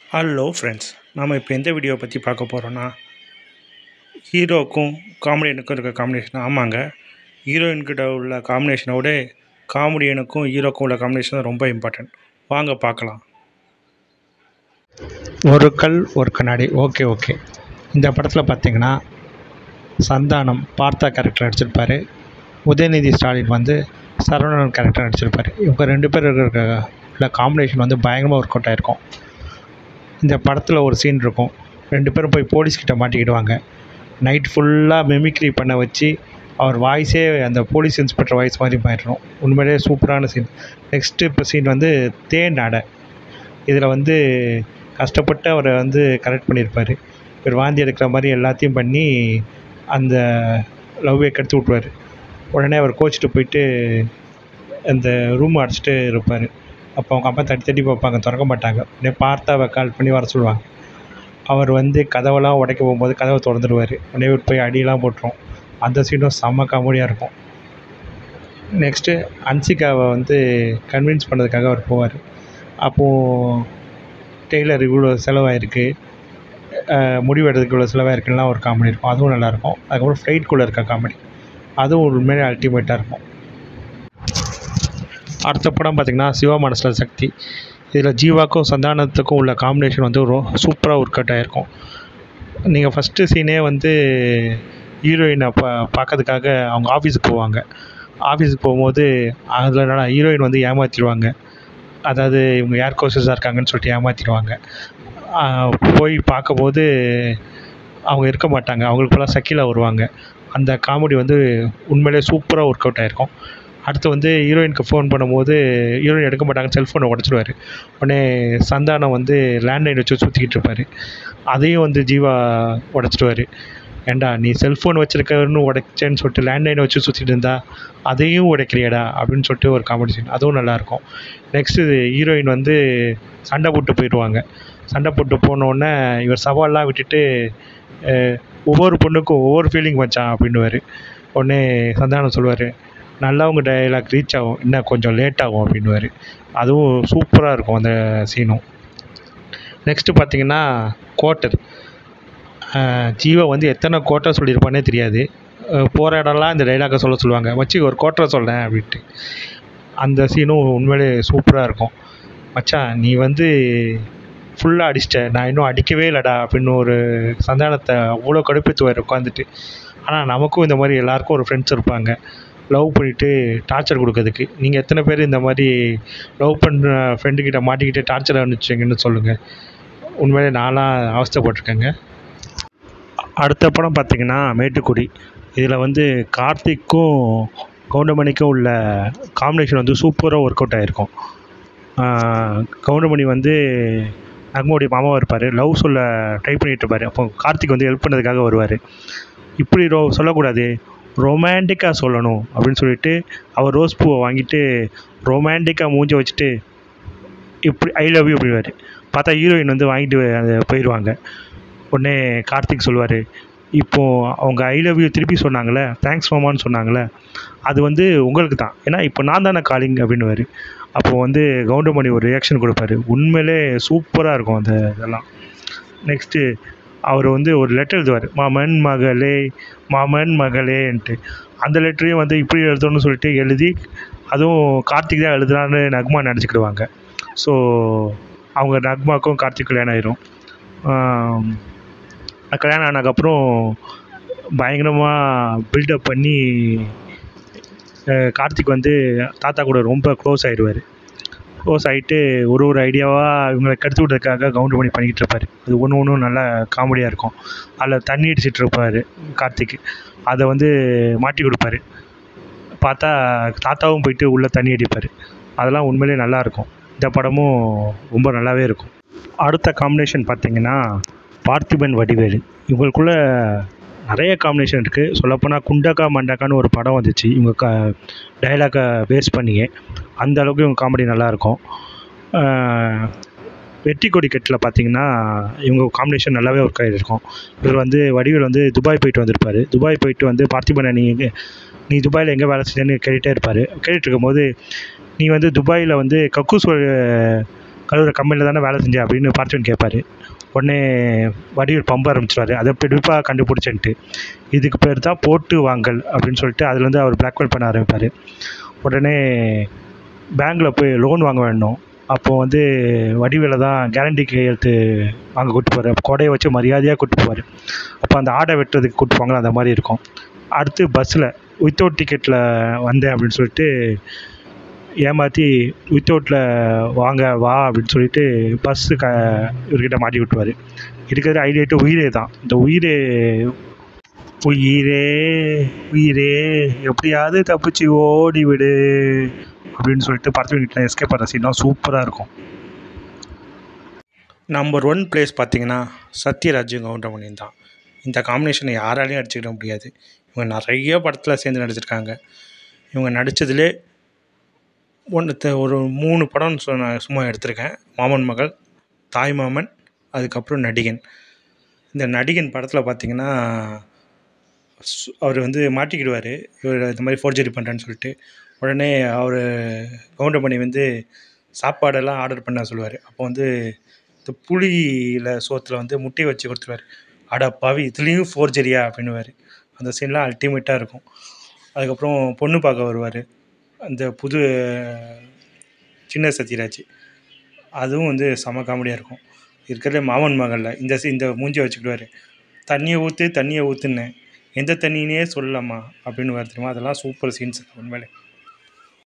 hello friends நாம் இப்போ எந்த வீடியோ பற்றி பார்க்க போகிறோன்னா ஹீரோக்கும் காமெடியனுக்கும் இருக்க காம்பினேஷன் ஆமாங்க ஹீரோயின்கிட்ட உள்ள காம்பினேஷனோட காமெடியனுக்கும் ஹீரோக்கும் உள்ள காம்பினேஷன் ரொம்ப இம்பார்ட்டன்ட் வாங்க பார்க்கலாம் ஒரு கல் ஒரு கண்ணாடி ஓகே ஓகே இந்த படத்தில் பார்த்தீங்கன்னா சந்தானம் பார்த்தா கேரக்டர் நடிச்சிருப்பார் உதயநிதி ஸ்டாலின் வந்து சரவணன் கேரக்டர் நடிச்சிருப்பார் இவங்க ரெண்டு பேர் இருக்கிற உள்ள காம்பினேஷன் வந்து பயங்கரமாக ஒர்க் அவுட் ஆகிருக்கும் இந்த படத்தில் ஒரு சீன் இருக்கும் ரெண்டு பேரும் போய் போலீஸ்கிட்ட மாட்டிக்கிடுவாங்க நைட் ஃபுல்லாக மிமிக்ரி பண்ண வச்சு அவர் வாய்ஸே அந்த போலீஸ் இன்ஸ்பெக்டர் வாய்ஸ் மாதிரி மாறிடும் உண்மையிலேயே சூப்பரான சீன் நெக்ஸ்ட்டு இப்போ சீன் வந்து தேன் அடை இதில் வந்து கஷ்டப்பட்டு அவரை வந்து கரெக்ட் பண்ணியிருப்பார் இவர் வாந்தி எடுக்கிற மாதிரி எல்லாத்தையும் பண்ணி அந்த லவ்வை கெடுத்து விட்ருவார் உடனே அவர் கோச்சிட்டு போயிட்டு அந்த ரூம் அடிச்சிட்டு இருப்பார் அப்போ அவங்க அம்மா தட்டி தட்டி பார்ப்பாங்க திறக்க மாட்டாங்க உடனே பார்த்தாவை கால் பண்ணி வர சொல்லுவாங்க அவர் வந்து கதவெல்லாம் உடைக்க போகும்போது கதவை திறந்துடுவார் உடனே இவர் போய் அடியெல்லாம் போட்டுரும் அந்த சீனும் செம்ம காமெடியாக இருக்கும் நெக்ஸ்ட்டு அன்சிகாவை வந்து கன்வின்ஸ் பண்ணதுக்காக அவர் போவார் அப்போது டெய்லர் இவ்வளோ செலவாயிருக்கு முடிவு எடுக்கிறதுக்கு இவ்வளோ செலவாயிருக்குலாம் ஒரு காமெடி இருக்கும் அதுவும் நல்லாயிருக்கும் அதுக்கப்புறம் ஃப்ளைட்குள்ளே இருக்க காமெடி அதுவும் உண்மையிலே அல்டிமேட்டாக இருக்கும் அடுத்த படம் பார்த்திங்கன்னா சிவா மனசில் சக்தி இதில் ஜீவாக்கும் சந்தானத்துக்கும் உள்ள காம்பினேஷன் வந்து ரொ சூப்பராக ஒர்க் அவுட் ஆகிருக்கும் நீங்கள் ஃபஸ்ட்டு சீனே வந்து ஹீரோயினை பா பார்க்கறதுக்காக அவங்க ஆஃபீஸுக்கு போவாங்க ஆஃபீஸுக்கு போகும்போது அதில் என்னன்னா ஹீரோயின் வந்து ஏமாற்றிடுவாங்க அதாவது இவங்க ஏர் கோர்சஸாக இருக்காங்கன்னு சொல்லிட்டு ஏமாற்றிடுவாங்க போய் பார்க்கும்போது அவங்க இருக்க மாட்டாங்க அவங்களுக்கு போல சக்கிலா வருவாங்க அந்த காமெடி வந்து உண்மையிலே சூப்பராக ஒர்க் அவுட் ஆகிருக்கும் அடுத்து வந்து ஹீரோயினுக்கு ஃபோன் பண்ணும்போது ஹீரோயின் எடுக்க மாட்டாங்க செல்ஃபோனை உடச்சிடுவார் உடனே சந்தானம் வந்து லேண்ட்லைன் வச்சு சுற்றிக்கிட்டு இருப்பார் அதையும் வந்து ஜீவா உடச்சிடுவார் ஏண்டா நீ செல்ஃபோன் வச்சுருக்கன்னு உடைச்சேன்னு சொல்லிட்டு லேண்ட்லைனை வச்சு சுற்றிட்டு இருந்தா அதையும் உடைக்கிறியடா அப்படின்னு சொல்லிட்டு ஒரு காமெடி சீன் அதுவும் நல்லாயிருக்கும் நெக்ஸ்ட்டு ஹீரோயின் வந்து சண்டை போட்டு போயிடுவாங்க சண்டை போட்டு போனோடனே இவர் சவால்லாம் விட்டுட்டு ஒவ்வொரு பொண்ணுக்கும் ஒவ்வொரு ஃபீலிங் வச்சான் அப்படின்னுவார் உடனே சந்தானம் சொல்லுவார் நல்லவங்க டைலாக் ரீச் ஆகும் இன்னும் கொஞ்சம் லேட் ஆகும் அப்படின்னுவார் அதுவும் சூப்பராக இருக்கும் அந்த சீனும் நெக்ஸ்ட்டு பார்த்தீங்கன்னா கோட்டர் ஜீவா வந்து எத்தனை கோட்டை சொல்லியிருப்பானே தெரியாது போகிற இடம்லாம் இந்த டைலாக்கை சொல்ல சொல்லுவாங்க வச்சு ஒரு கோட்டரை சொல்கிறேன் அப்படின்ட்டு அந்த சீனும் உண்மையிலே சூப்பராக இருக்கும் மச்சான் நீ வந்து ஃபுல்லாக அடிச்சிட்ட நான் இன்னும் அடிக்கவே இல்லைடா அப்படின்னு ஒரு சந்தானத்தை அவ்வளோ கடுப்பேற்றுவார் உட்காந்துட்டு ஆனால் நமக்கும் இந்த மாதிரி எல்லாருக்கும் ஒரு ஃப்ரெண்ட்ஸ் இருப்பாங்க லவ் பண்ணிவிட்டு டார்ச்சர் கொடுக்கறதுக்கு நீங்கள் எத்தனை பேர் இந்த மாதிரி லவ் பண்ணுற ஃப்ரெண்டுக்கிட்ட மாட்டிக்கிட்டு டார்ச்சர் அனுப்பிச்சிங்கன்னு சொல்லுங்கள் உண்மையிலே நான்லாம் அவஸ்தைப்பட்டிருக்கேங்க அடுத்த படம் பார்த்திங்கன்னா மேட்டுக்குடி இதில் வந்து கார்த்திக்கும் கவுண்டமணிக்கும் உள்ள காம்பினேஷன் வந்து சூப்பராக ஒர்க் அவுட் ஆகிருக்கும் கவுண்டமணி வந்து நக்மோடைய மாமாவாக இருப்பார் லவ் சொல்ல ட்ரை பண்ணிகிட்டு இருப்பார் அப்போ கார்த்திக் வந்து ஹெல்ப் பண்ணதுக்காக வருவார் இப்படி ரோ சொல்லக்கூடாது ரொமான்டிக்காக சொல்லணும் அப்படின்னு சொல்லிட்டு அவர் ரோஸ் பூவை வாங்கிட்டு ரொமான்டிக்காக மூஞ்ச வச்சுட்டு இப்படி ஐ லவ் யூ அப்படிவார் பார்த்தா ஹீரோயின் வந்து வாங்கிட்டு அது போயிடுவாங்க உடனே கார்த்திக் சொல்லுவார் இப்போது அவங்க ஐ லவ் யூ திருப்பி சொன்னாங்களே தேங்க்ஸ் மாமான்னு சொன்னாங்களே அது வந்து உங்களுக்கு தான் ஏன்னா இப்போ நான் தானே காலிங் அப்படின்னுவார் அப்போது வந்து கவுண்டமணி ஒரு ரியாக்ஷன் கொடுப்பாரு உண்மையிலே சூப்பராக இருக்கும் அந்த இதெல்லாம் நெக்ஸ்ட்டு அவர் வந்து ஒரு லெட்டர் எழுதுவார் மாமன் மகளே மாமன் மகளேன்ட்டு அந்த லெட்டரையும் வந்து இப்படி எழுதணும்னு சொல்லிட்டு எழுதி அதுவும் கார்த்திக் தான் எழுதுனான்னு நக்மா நினச்சிக்கிடுவாங்க ஸோ அவங்க நக்மாக்கும் கார்த்திக் கல்யாணம் ஆயிரும் கல்யாணம் ஆனதுக்கப்புறம் பயங்கரமாக பில்டப் பண்ணி கார்த்திக் வந்து தாத்தா கூட ரொம்ப க்ளோஸ் ஆகிடுவார் க்ளோஸ் ஆகிட்டு ஒரு ஒரு ஐடியாவாக இவங்களை கெடுத்து விட்றதுக்காக கவுண்ட் பண்ணி பண்ணிக்கிட்டு இருப்பார் அது ஒன்று ஒன்றும் நல்லா காமெடியாக இருக்கும் அதில் தண்ணி அடிச்சிட்டு இருப்பார் கார்த்திக் அதை வந்து மாட்டி கொடுப்பாரு பார்த்தா தாத்தாவும் போயிட்டு உள்ளே தண்ணி அடிப்பார் அதெல்லாம் உண்மையிலே நல்லாயிருக்கும் இந்த படமும் ரொம்ப நல்லாவே இருக்கும் அடுத்த காம்பினேஷன் பார்த்திங்கன்னா பார்த்திபன் வடிவேலு இவங்களுக்குள்ள நிறைய காம்பினேஷன் இருக்குது சொல்லப்போனால் குண்டக்கா மண்டக்கான்னு ஒரு படம் வந்துச்சு இவங்க க டைலாக்கை பேஸ் பண்ணியே அந்த அளவுக்கு இவங்க காமெடி நல்லாயிருக்கும் வெற்றி கொடி கட்டில் பார்த்தீங்கன்னா இவங்க காம்பினேஷன் நல்லாவே ஒர்க் ஆகிருக்கும் இவர் வந்து வடிவேல் வந்து துபாய் போயிட்டு வந்திருப்பார் துபாய் போயிட்டு வந்து பார்த்திபனை நீ நீ துபாயில் எங்கே வேலை செஞ்சேன்னு கேட்டுகிட்டே இருப்பார் கேட்டுட்டு இருக்கும்போது நீ வந்து துபாயில் வந்து கக்கூஸ் கழுவுற கம்பெனியில் தானே வேலை செஞ்சேன் அப்படின்னு பார்த்திபன் கேட்பாரு உடனே வடிவேல் பம்ப ஆரம்பிச்சிருவாரு அதை பிடிப்பாக கண்டுபிடிச்சேன்ட்டு இதுக்கு பேர் தான் போட்டு வாங்கல் அப்படின்னு சொல்லிட்டு அதுலேருந்து அவர் பிளாக்மெயில் பண்ண ஆரம்பிப்பார் உடனே பேங்க்கில் போய் லோன் வாங்க வேண்டும் அப்போது வந்து வடிவேலை தான் கேரண்டி கையெழுத்து வாங்க கூப்பிட்டு போவார் அப்போ கொடையை வச்சு மரியாதையாக கூப்பிட்டு போவார் அப்போ அந்த ஆடை வெட்டுறதுக்கு கூப்பிட்டு போவாங்களா அந்த மாதிரி இருக்கும் அடுத்து பஸ்ஸில் வித்தவுட் டிக்கெட்டில் வந்தேன் அப்படின்னு சொல்லிட்டு ஏமாற்றி வித்தவுட்டில் வாங்க வா அப்படின்னு சொல்லிட்டு பஸ்ஸு க இவர்கிட்ட மாட்டி விட்டுருவார் இருக்கிறது ஹைலைட்டு உயிரே தான் இந்த உயிரே உயிரே உயிரே எப்படியாவது தப்பிச்சு ஓடி விடு அப்படின்னு சொல்லிட்டு படத்து வீட்டில் எஸ்கேப் பண்ணுற சீன்லாம் சூப்பராக இருக்கும் நம்பர் ஒன் பிளேஸ் பார்த்தீங்கன்னா சத்யராஜும் கவுண்டமணியும் தான் இந்த காம்பினேஷனை யாராலையும் அடிச்சுக்கிட முடியாது இவங்க நிறைய படத்தில் சேர்ந்து நடிச்சிருக்காங்க இவங்க நடித்ததுலே ஒன்று ஒரு மூணு படம்னு சொ நான் சும்மா எடுத்திருக்கேன் மாமன் மகள் தாய் மாமன் அதுக்கப்புறம் நடிகன் இந்த நடிகன் படத்தில் பார்த்தீங்கன்னா சு- அவர் வந்து மாட்டிக்கிடுவார் இவர் இந்த மாதிரி ஃபோர்ஜரி பண்ணுறேன்னு சொல்லிட்டு உடனே அவர் கவுண்டமணி வந்து சாப்பாடெல்லாம் ஆர்டர் பண்ண சொல்லுவார் அப்போ வந்து இந்த புளியில் சோத்தில் வந்து முட்டையை வச்சு கொடுத்துருவார் அட பாவி இதுலேயும் ஃபோர்ஜரியா அப்படின்னுவார் அந்த சீன்லாம் அல்டிமேட்டாக இருக்கும் அதுக்கப்புறம் பொண்ணு பார்க்க வருவார் அந்த புது சின்ன சத்யராஜ் அதுவும் வந்து செம காமெடியாக இருக்கும் இருக்கிறதுல மாமன் மகளில் இந்த சீ- இந்த மூஞ்சியை வச்சுக்கிடுவார் தண்ணியை ஊற்று தண்ணியை ஊற்றுன்னு எந்த தண்ணினே சொல்லலாமா அப்படின்னு தெரியுமா அதெல்லாம் சூப்பர் சீன்ஸ் உண்மையிலே